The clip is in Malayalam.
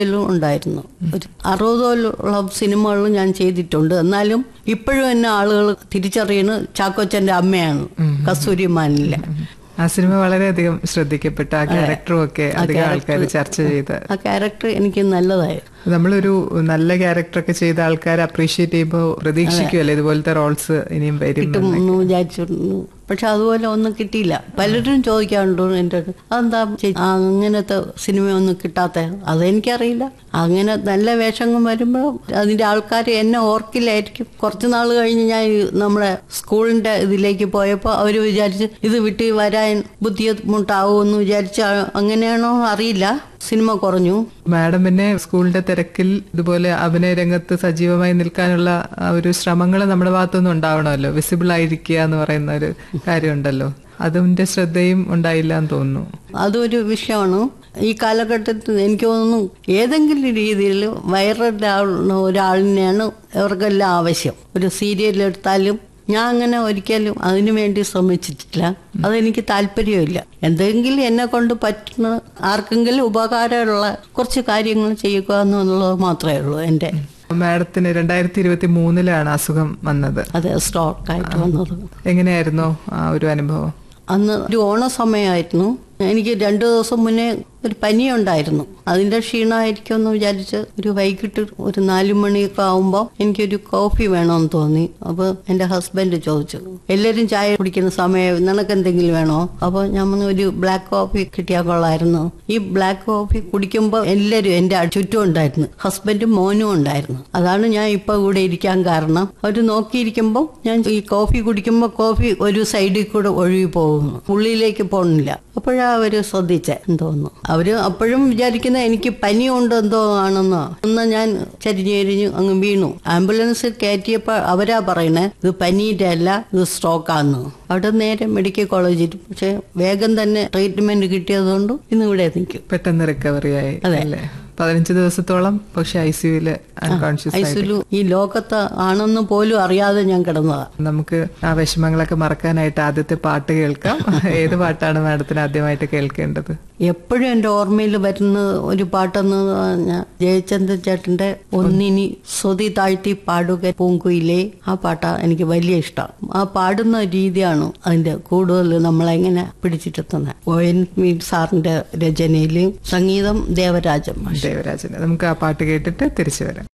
ിലും ഉണ്ടായിരുന്നു ഒരു അറുപതോളം സിനിമകളിലും ഞാൻ ചെയ്തിട്ടുണ്ട് എന്നാലും ഇപ്പോഴും എന്നെ ആളുകൾ തിരിച്ചറിയുന്നത് ചാക്കോച്ചന്റെ അമ്മയാണ് കസ്തൂരി മാനിലെ ആ സിനിമ വളരെയധികം ശ്രദ്ധിക്കപ്പെട്ട ആ ക്യാരക്ടറും ഒക്കെ അധികം ആൾക്കാർ ചർച്ച ചെയ്ത് ആ ക്യാരക്ടർ എനിക്ക് നല്ലതായിരുന്നു നമ്മളൊരു നല്ല ക്യാരക്ടറൊക്കെ ചെയ്ത ആൾക്കാർ അപ്രീഷിയേറ്റ് ചെയ്യുമ്പോൾ പ്രതീക്ഷിക്കുമല്ലോ ഇതുപോലത്തെ റോൾസ് ഇനിയും വരും കിട്ടും എന്ന് വിചാരിച്ചിരുന്നു പക്ഷെ അതുപോലെ ഒന്നും കിട്ടിയില്ല പലരും ചോദിക്കാറുണ്ട് എൻ്റെ അടുത്ത് അതെന്താ ചേച്ചി ആ അങ്ങനത്തെ സിനിമയൊന്നും കിട്ടാത്ത അതെനിക്കറിയില്ല അങ്ങനെ നല്ല വേഷങ്ങൾ വരുമ്പോൾ അതിൻ്റെ ആൾക്കാർ എന്നെ ഓർക്കില്ലായിരിക്കും കുറച്ച് നാൾ കഴിഞ്ഞ് ഞാൻ ഈ നമ്മുടെ സ്കൂളിൻ്റെ ഇതിലേക്ക് പോയപ്പോൾ അവർ വിചാരിച്ച് ഇത് വിട്ട് വരാൻ ബുദ്ധിമുട്ടാവുമെന്ന് വിചാരിച്ച് അങ്ങനെയാണോ അറിയില്ല സിനിമ കുറഞ്ഞു മാഡം പിന്നെ സ്കൂളിന്റെ തിരക്കിൽ ഇതുപോലെ അഭിനയ രംഗത്ത് സജീവമായി നിൽക്കാനുള്ള ആ ഒരു ശ്രമങ്ങൾ നമ്മുടെ ഭാഗത്തുനിന്ന് ഉണ്ടാവണമല്ലോ വിസിബിൾ ആയിരിക്കുക എന്ന് പറയുന്ന ഒരു കാര്യമുണ്ടല്ലോ അതിന്റെ ശ്രദ്ധയും ഉണ്ടായില്ല എന്ന് തോന്നുന്നു അതൊരു വിഷയമാണ് ഈ കാലഘട്ടത്തിൽ എനിക്ക് തോന്നുന്നു ഏതെങ്കിലും രീതിയിൽ വൈറലാവുന്ന ഒരാളിനെയാണ് ഇവർക്കെല്ലാം ആവശ്യം ഒരു സീരിയൽ എടുത്താലും ഞാൻ അങ്ങനെ ഒരിക്കലും അതിനു വേണ്ടി ശ്രമിച്ചിട്ടില്ല അതെനിക്ക് താല്പര്യമില്ല എന്തെങ്കിലും എന്നെ കൊണ്ട് പറ്റുന്ന ആർക്കെങ്കിലും ഉപകാരമുള്ള കുറച്ച് കാര്യങ്ങൾ ചെയ്യുക എന്നുള്ളത് മാത്രമേ ഉള്ളൂ എൻ്റെ മാഡത്തിന് രണ്ടായിരത്തി ഇരുപത്തി മൂന്നിലാണ് അസുഖം വന്നത് അത് സ്റ്റോക്കായിട്ട് വന്നത് എങ്ങനെയായിരുന്നു ആ ഒരു അനുഭവം അന്ന് ഒരു ഓണ സമയമായിരുന്നു എനിക്ക് രണ്ടു ദിവസം മുന്നേ ഒരു പനി ഉണ്ടായിരുന്നു അതിന്റെ ക്ഷീണമായിരിക്കും എന്ന് വിചാരിച്ച് ഒരു വൈകിട്ട് ഒരു നാലു മണിയൊക്കെ ആവുമ്പോൾ എനിക്കൊരു കോഫി വേണമെന്ന് തോന്നി അപ്പോൾ എൻ്റെ ഹസ്ബൻഡ് ചോദിച്ചു എല്ലാവരും ചായ കുടിക്കുന്ന സമയം നിനക്ക് എന്തെങ്കിലും വേണോ അപ്പോൾ ഞാൻ പറഞ്ഞു ഒരു ബ്ലാക്ക് കോഫി കിട്ടിയാൽ കൊള്ളായിരുന്നു ഈ ബ്ലാക്ക് കോഫി കുടിക്കുമ്പോൾ എല്ലാവരും എൻ്റെ ചുറ്റും ഉണ്ടായിരുന്നു ഹസ്ബൻഡും മോനും ഉണ്ടായിരുന്നു അതാണ് ഞാൻ ഇപ്പോൾ ഇവിടെ ഇരിക്കാൻ കാരണം അവർ നോക്കിയിരിക്കുമ്പോൾ ഞാൻ ഈ കോഫി കുടിക്കുമ്പോൾ കോഫി ഒരു സൈഡിൽ കൂടെ ഒഴുകി പോകുന്നു ഉള്ളിലേക്ക് പോകുന്നില്ല അപ്പോഴാ അവര് ശ്രദ്ധിച്ചേ തോന്നുന്നു അവര് അപ്പോഴും വിചാരിക്കുന്ന എനിക്ക് പനി കൊണ്ട് എന്തോ ആണെന്നോ ഒന്ന് ഞാൻ ചരിഞ്ഞെരിഞ്ഞു അങ്ങ് വീണു ആംബുലൻസ് കയറ്റിയപ്പോൾ അവരാ പറയണേ ഇത് പനീന്റെ അല്ല ഇത് സ്ട്രോക്കാന്ന് അവിടെ നേരെ മെഡിക്കൽ കോളേജിൽ പക്ഷെ വേഗം തന്നെ ട്രീറ്റ്മെന്റ് കിട്ടിയതുകൊണ്ട് ഇന്ന് ഇവിടെ നിൽക്കും പെട്ടെന്ന് റിക്കവറി ആയി അല്ലേ പതിനഞ്ച് ദിവസത്തോളം പക്ഷെ ഐ സിയുല് അൺകോൺഷ്യസ് ആയി ഐസുലു ഈ ലോകത്ത് ആണെന്ന് പോലും അറിയാതെ ഞാൻ കിടന്നതാ നമുക്ക് ആ വിഷമങ്ങളൊക്കെ മറക്കാനായിട്ട് ആദ്യത്തെ പാട്ട് കേൾക്കാം ഏത് പാട്ടാണ് മാഡത്തിന് ആദ്യമായിട്ട് കേൾക്കേണ്ടത് എപ്പോഴും എൻ്റെ ഓർമ്മയിൽ വരുന്ന ഒരു പാട്ടെന്ന് പറഞ്ഞാൽ ജയചന്ദ്രൻ ചേട്ടന്റെ ഒന്നിനി സ്വതി താഴ്ത്തി പാടുക പൂങ്കുയിലേ ആ പാട്ടാ എനിക്ക് വലിയ ഇഷ്ടം ആ പാടുന്ന രീതിയാണ് അതിന്റെ കൂടുതൽ നമ്മളെങ്ങനെ പിടിച്ചിട്ടെത്തുന്നത് ഒ എൻ വി സാറിന്റെ രചനയിൽ സംഗീതം ദേവരാജൻ മാഷ് ദേവരാജന് നമുക്ക് ആ പാട്ട് കേട്ടിട്ട് തിരിച്ചു വരാം